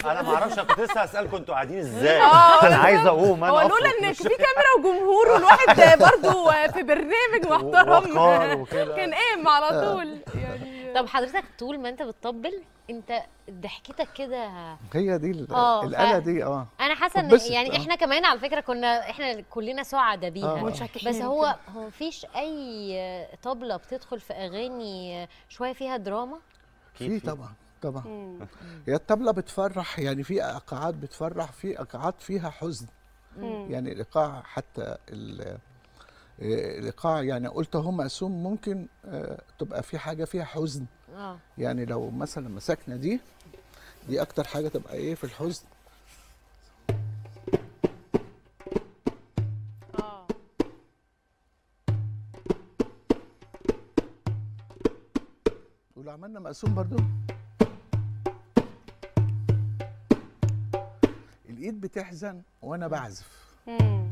انا ما اعرفش أنا كنت لسه هسالكم انتوا قاعدين ازاي آه. انا عايز اقوم انا هو أفرك لولا ان مش- في كاميرا وجمهور والواحد برضو في برنامج محترم وقار وكده. كان قايم على طول يعني طب حضرتك طول ما انت بتطبل انت ضحكتك كده هي دي ال- آه، الاله ف- دي اه انا حاسه ان بتبسط، يعني آه. احنا كمان على فكره كنا احنا كلنا سعداء بيها آه. منشكحين بس هو كده. هو مفيش اي طبله بتدخل في اغاني شويه فيها دراما في طبعا طبعا مم. هي الطبله بتفرح يعني في ايقاعات بتفرح في ايقاعات فيها حزن مم. يعني الايقاع حتى ال- آه، الايقاع يعني قلت اهو مقسوم ممكن آه، تبقى في حاجه فيها حزن اه يعني لو مثلا مسكنا دي دي اكتر حاجه تبقى ايه في الحزن اه ولو عملنا مقسوم برضو الايد بتحزن وانا بعزف مم.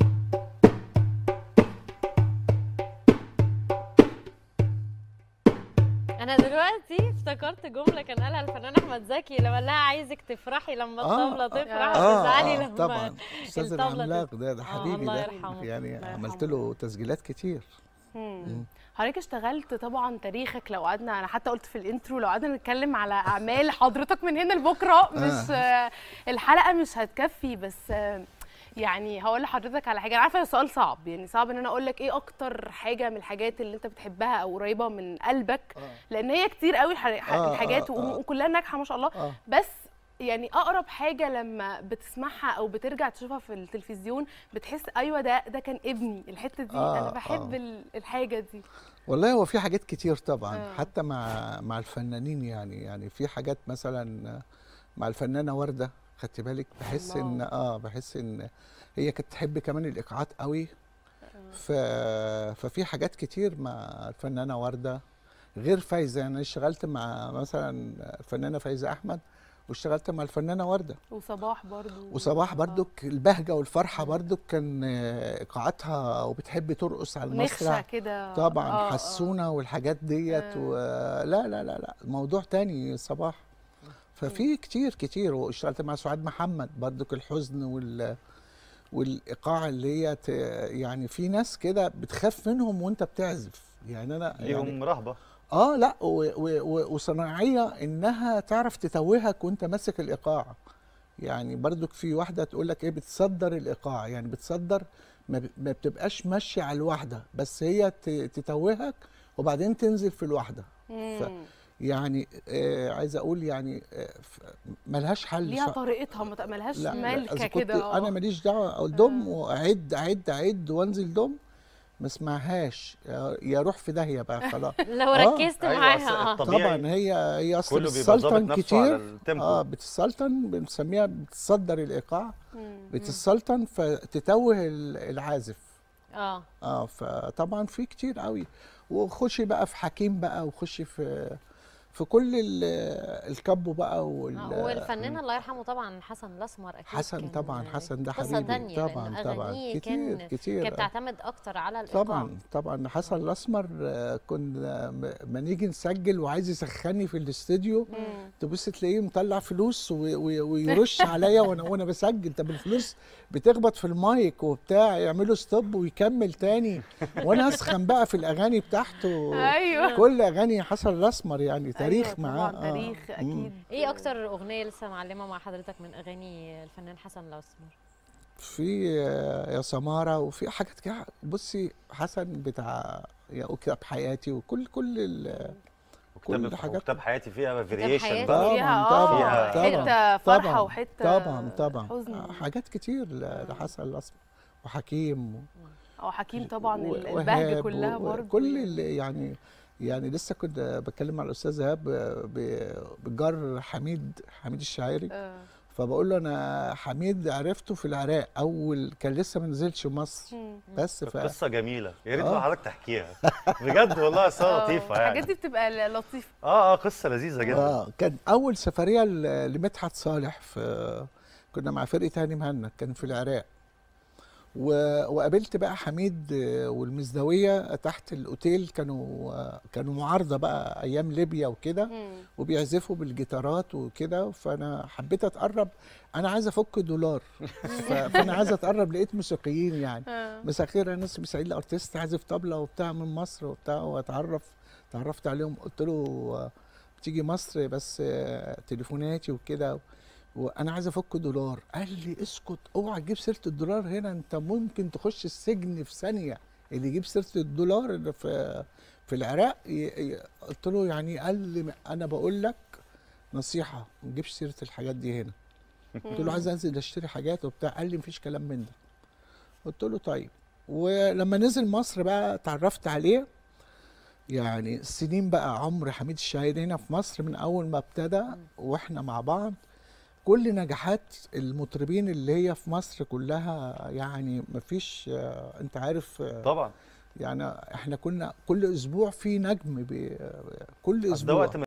انا دلوقتي افتكرت جمله كان قالها الفنان احمد زكي لما قال لها عايزك تفرحي لما آه، الطبله آه، تفرح آه، وتزعلي آه لما طبعا استاذ الطبلة العملاق ده ده آه، حبيبي الله ده يرحمه. يعني الله عملت يرحمه. له تسجيلات كتير مم. حضرتك اشتغلت طبعا تاريخك لو قعدنا انا حتى قلت في الانترو لو قعدنا نتكلم على اعمال حضرتك من هنا لبكره مش آه. الحلقه مش هتكفي بس آه يعني هقول لحضرتك على حاجه انا عارفه السؤال صعب يعني صعب ان انا اقول لك ايه اكتر حاجه من الحاجات اللي انت بتحبها او قريبه من قلبك لان هي كتير قوي الح- آه، الحاجات آه، آه. وكلها ناجحه ما شاء الله اه بس يعني اقرب حاجه لما بتسمعها او بترجع تشوفها في التلفزيون بتحس ايوه ده ده كان ابني الحته دي آه، انا بحب آه. ال- الحاجه دي والله هو في حاجات كتير طبعا آه. حتى مع مع الفنانين يعني يعني في حاجات مثلا مع الفنانه ورده خدت بالك بحس ان الله. اه بحس ان هي كانت تحب كمان الايقاعات قوي ف ففي حاجات كتير مع الفنانه ورده غير فايزه يعني أنا اشتغلت مع مثلا الفنانه فايزه احمد واشتغلت مع الفنانه ورده وصباح برضو وصباح برضو البهجه والفرحه برضو كان آه، ايقاعاتها وبتحب ترقص على نخشة المسرح كده طبعا آه، آه. حسونه والحاجات ديت آه. و... لا لا لا لا موضوع تاني صباح ففي كتير كتير واشتغلت مع سعاد محمد برضك الحزن وال والايقاع اللي هي ت... يعني في ناس كده بتخاف منهم وانت بتعزف يعني انا يعني ليهم رهبه اه لا و... و... و... وصناعيه انها تعرف تتوهك وانت ماسك الايقاع يعني برضك في واحده تقول لك ايه بتصدر الايقاع يعني بتصدر ما, ب... ما بتبقاش ماشيه على الواحده بس هي ت... تتوهك وبعدين تنزل في الواحده مم. يعني آه عايز اقول يعني آه ف- ملهاش حل ليها ف- طريقتها مت- ملهاش لا، لا، ملكه إذا كنت كده آه. انا ماليش دعوه اقول دم واعد اعد اعد وانزل دم ما اسمعهاش يا- يا روح في داهيه بقى خلاص لو آه. ركزت أيوة، معاها أصل اه الطبيعي طبعا هي هي اصلا كله بيبقى ظابط بتسلطن نفسه على كتير التيمبو اه بتسلطن بنسميها بتصدر الايقاع مم. بتسلطن فتتوه ال- العازف اه اه فطبعا في كتير قوي وخشي بقى في حكيم بقى وخشي في في كل ال- الكابو بقى وال آه، والفنان الله يرحمه طبعا حسن الاسمر اكيد حسن كان طبعا حسن ده قصة حبيبي تانية لأن طبعا طبعا أغانيه كتير كان كتير كانت آه. بتعتمد اكتر على الايقاع طبعا طبعا حسن الاسمر آه، كنا م- ما نيجي نسجل وعايز يسخني في الاستوديو مم. تبص تلاقيه مطلع فلوس و- و- ويرش عليا وانا وانا بسجل طب الفلوس بتخبط في المايك وبتاع يعملوا ستوب ويكمل تاني وانا اسخن بقى في الاغاني بتاعته ايوه كل اغاني حسن الاسمر يعني تاريخ أيوة معاه طبعا آه. تاريخ مم. اكيد ايه اكتر اغنيه لسه معلمه مع حضرتك من اغاني الفنان حسن الاسمر في آه، يا سمارة وفي حاجات كده بصي حسن بتاع يا كتاب حياتي وكل كل ال- كل وكتاب حاجات- وكتاب حياتي فيها حياتي. فاريشن بقى فيها طبعا اه طبعا حته فرحه طبعا وحته طبعا طبعا حزن آه، حاجات كتير ل- لحسن الاسمر وحكيم و- او حكيم طبعا و- ال- البهجه وإيهاب كلها و- برضه كل اللي يعني يعني لسه كنت بتكلم مع الاستاذ ايهاب ب- بجار حميد حميد الشاعري آه. فبقول له انا حميد عرفته في العراق اول كان لسه ما نزلش مصر مم. بس ف قصه جميله يا ريت آه. بقى حضرتك تحكيها بجد والله قصه آه، لطيفه الحاجات يعني دي بتبقى ل- لطيفه اه اه قصه لذيذه جدا اه كان اول سفريه ل- لمدحت صالح في كنا مع فرقه هاني مهنا كان في العراق و- وقابلت بقى حميد آه، والمزدويه تحت الاوتيل كانوا آه، كانوا معارضه بقى ايام ليبيا وكده مم. وبيعزفوا بالجيتارات وكده فانا حبيت اتقرب انا عايز افك دولار ف- فانا عايز اتقرب لقيت موسيقيين يعني آه. مساء الخير انا اسمي سعيد الارتست عازف طبله وبتاع من مصر وبتاع واتعرف تعرفت عليهم قلت له آه، تيجي مصر بس آه، تليفوناتي وكده وانا عايز افك دولار قال لي اسكت اوعى تجيب سيره الدولار هنا انت ممكن تخش السجن في ثانيه اللي يجيب سيره الدولار اللي في في العراق ي- ي- قلت له يعني قال لي انا بقول لك نصيحه ما تجيبش سيره الحاجات دي هنا قلت له عايز انزل اشتري حاجات وبتاع قال لي مفيش كلام من ده قلت له طيب ولما نزل مصر بقى اتعرفت عليه يعني سنين بقى عمر حميد الشاهد هنا في مصر من اول ما ابتدى واحنا مع بعض كل نجاحات المطربين اللي هي في مصر كلها يعني مفيش آه، انت عارف آه، طبعا يعني احنا كنا كل اسبوع في نجم بي- كل أصل ده اسبوع وقت